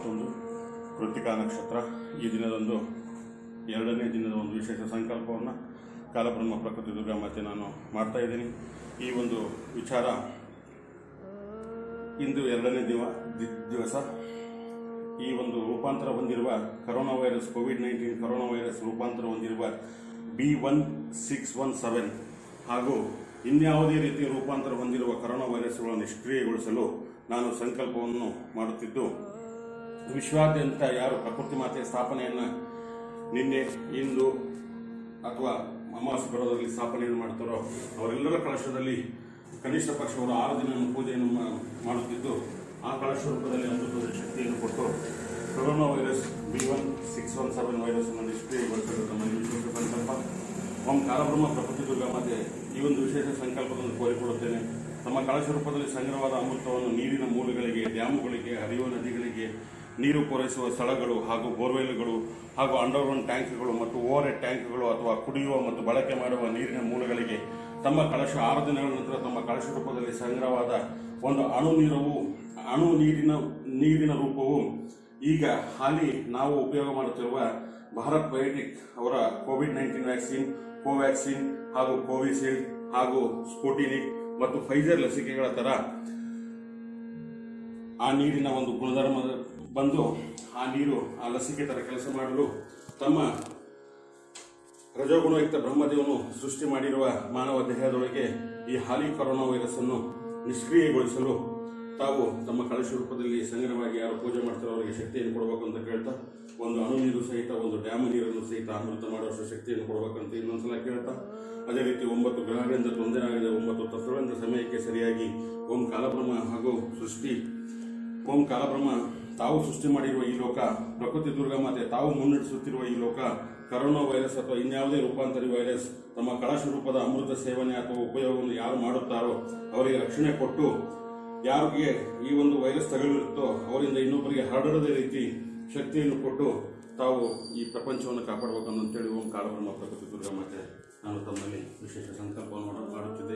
ಇಪ್ಪತ್ತೊಂದು ಕೃತಿಕಾ ನಕ್ಷತ್ರ ಈ ದಿನದಂದು ಎರಡನೇ ದಿನದ ಒಂದು ವಿಶೇಷ ಸಂಕಲ್ಪವನ್ನು ಕಾಲಬ್ರಹ್ಮ ಪ್ರಕೃತಿ ದುರ್ಗಾ ಮತ್ತೆ ನಾನು ಮಾಡ್ತಾ ಇದ್ದೀನಿ ಈ ಒಂದು ವಿಚಾರ ಇಂದು ಎರಡನೇ ದಿವ ದಿ- ದಿವಸ ಈ ಒಂದು ರೂಪಾಂತರ ಹೊಂದಿರುವ corona virus covid nineteen corona virus ರೂಪಾಂತರ ಹೊಂದಿರುವ B one six one seven ಹಾಗೂ ಇನ್ಯಾವುದೇ ರೀತಿಯ ರೂಪಾಂತರ ಹೊಂದಿರುವ ಕರೋನಾ ವೈರಸ್ಗಳನ್ನು ನಿಷ್ಕ್ರಿಯಗೊಳಿಸಲು ನಾನು ಸಂಕಲ್ಪವನ್ನು ಮಾಡುತ್ತಿದ್ದು ವಿಶ್ವಾದ್ಯಂತ ಯಾರು ಪ್ರಕೃತಿ ಮಾತೆಯ ಸ್ಥಾಪನೆಯನ್ನು ನಿನ್ನೆ ಇಂದು ಅಥವಾ ಅಮಾವಾಸ್ಯ ಬರೋದರಲ್ಲಿ ಸ್ಥಾಪನೆಯನ್ನು ಮಾಡ್ತಾರೋ ಅವರೆಲ್ಲರ ಕಳಶದಲ್ಲಿ ಕನಿಷ್ಠ ಪಕ್ಷ ಅವರು ಆರು ದಿನ ಪೂಜೆಯನ್ನು ಮಾ- ಮಾಡುತ್ತಿದ್ದು ಆ ಕಳಶ ರೂಪದಲ್ಲಿ ಅಮೃತದ ಶಕ್ತಿಯನ್ನು ಕೊಟ್ಟು corona virus B one six one seven virus ಅನ್ನು ನಿಷ್ಕ್ರಿಯಗೊಳಿಸಲು ತಮ್ಮಲ್ಲಿ ವಿಶೇಷ ಸಂಕಲ್ಪ ಓಂ ಕಾಲಬ್ರಹ್ಮ ಪ್ರಕೃತಿ ದುರ್ಗಾ ಮಾತೆ ಈ ಒಂದು ವಿಶೇಷ ಸಂಕಲ್ಪವನ್ನು ಕೋರಿಕೊಳ್ಳುತ್ತೇನೆ ತಮ್ಮ ಕಳಶ ರೂಪದಲ್ಲಿ ಸಂಗ್ರಹವಾದ ಅಮೃತವನ್ನು ನೀರಿನ ಮೂಲಗಳಿಗೆ ಡ್ಯಾಮುಗಳಿಗೆ ಹರಿಯುವ ನದಿಗಳಿಗೆ ನೀರು ಪೂರೈಸುವ ಸ್ಥಳಗಳು ಹಾಗೂ ಬೋರ್ವೆಲ್ಗಳು ಹಾಗೂ ಅಂಡರ್ಗ್ರೌಂಡ್ ಟ್ಯಾಂಕ್ಗಳು ಮತ್ತು ಓವರ್ ಹೆಡ್ ಟ್ಯಾಂಕ್ಗಳು ಅಥವಾ ಕುಡಿಯುವ ಮತ್ತು ಬಳಕೆ ಮಾಡುವ ನೀರಿನ ಮೂಲಗಳಿಗೆ ತಮ್ಮ ಕಳಶ ಆರು ದಿನಗಳ ನಂತರ ತಮ್ಮ ಕಳಶ ರೂಪದಲ್ಲಿ ಸಂಗ್ರಹವಾದ ಒಂದು ಅಣು ನೀರವು ಅಣು ನೀರಿನ ನೀರಿನ ರೂಪವು ಈಗ ಹಾಲಿ ನಾವು ಉಪಯೋಗ ಮಾಡುತ್ತಿರುವ ಭಾರತ್ ಬಯೋಟೆಕ್ ಅವರ ಕೋವಿಡ್ ನೈನ್ಟೀನ್ ವ್ಯಾಕ್ಸಿನ್ ಕೋವ್ಯಾಕ್ಸಿನ್ ಹಾಗೂ ಕೋವಿಶೀಲ್ಡ್ ಹಾಗೂ ಸ್ಪುಟಿನಿಕ್ ಮತ್ತು ಫೈಜರ್ ಲಸಿಕೆಗಳ ತರ ಆ ನೀರಿನ ಒಂದು ಗುಣಧರ್ಮ ಬಂದು ಆ ನೀರು ಆ ಲಸಿಕೆ ತರ ಕೆಲಸ ಮಾಡಲು ತಮ್ಮ ರಜೋಗುಣಯುಕ್ತ ಬ್ರಹ್ಮದೇವನು ಸೃಷ್ಟಿ ಮಾಡಿರುವ ಮಾನವ ದೇಹದೊಳಗೆ ಈ ಹಾಲಿ ಕೊರೋನಾ ವೈರಸ್ ಅನ್ನು ನಿಷ್ಕ್ರಿಯಗೊಳಿಸಲು ತಾವು ತಮ್ಮ ಕಳಶ ರೂಪದಲ್ಲಿ ಸಂಗ್ರಹವಾಗಿ ಯಾರು ಪೂಜೆ ಮಾಡ್ತಾರೋ ಅವರಿಗೆ ಶಕ್ತಿಯನ್ನು ಕೊಡಬೇಕು ಅಂತ ಕೇಳ್ತಾ ಒಂದು ಅಣು ನೀರು ಸಹಿತ ಒಂದು ಡ್ಯಾಮ್ ನೀರನ್ನು ಸಹಿತ ಅಮೃತ ಮಾಡುವಷ್ಟು ಶಕ್ತಿಯನ್ನು ಕೊಡಬೇಕಂತ ಇನ್ನೊಂದ್ಸಲ ಕೇಳ್ತಾ ಅದೇ ರೀತಿ ಒಂಬತ್ತು ಗ್ರಹಗಳಿಂದ ತೊಂದರೆ ಆಗಿದೆ ಒಂಬತ್ತು ತತ್ವಗಳಿಂದ ಸಮಯಕ್ಕೆ ಸರಿಯಾಗಿ ಓಂ ಕಾಲಬ್ರಹ್ಮ ಹಾಗೂ ಸೃಷ್ಟಿ ಓಂ ಕಾಲಬ್ರಹ್ಮ ತಾವು ಸೃಷ್ಟಿ ಮಾಡಿರುವ ಈ ಲೋಕ ಪ್ರಕೃತಿ ದುರ್ಗಾ ಮಾತೆ ತಾವು ಮುನ್ನಡೆಸುತ್ತಿರುವ ಈ ಲೋಕ ಕರೋನಾ ವೈರಸ್ ಅಥವಾ ಇನ್ಯಾವುದೇ ರೂಪಾಂತರಿ ವೈರಸ್ ತಮ್ಮ ಕಳಶ ರೂಪದ ಅಮೃತ ಸೇವನೆ ಅಥವಾ ಉಪಯೋಗವನ್ನು ಯಾರು ಮಾಡುತ್ತಾರೋ ಅವರಿಗೆ ರಕ್ಷಣೆ ಕೊಟ್ಟು ಯಾರಿಗೆ ಈ ಒಂದು ವೈರಸ್ ತಗುಲಿರುತ್ತೋ ಅವರಿಂದ ಇನ್ನೊಬ್ಬರಿಗೆ ಹರಡದ ರೀತಿ ಶಕ್ತಿಯನ್ನು ಕೊಟ್ಟು ತಾವು ಈ ಪ್ರಪಂಚವನ್ನು ಕಾಪಾಡಬೇಕು ಅಂತೇಳಿ ಓಂ ಕಾಲಬ್ರಹ್ಮ ಪ್ರಕೃತಿ ದುರ್ಗಾ ಮಾತೆ ನಾನು ತಮ್ಮಲ್ಲಿ ವಿಶೇಷ ಸಂಕಲ್ಪವನ್ನು ಮಾಡ- ಮಾಡುತ್ತಿದ್ದೇನೆ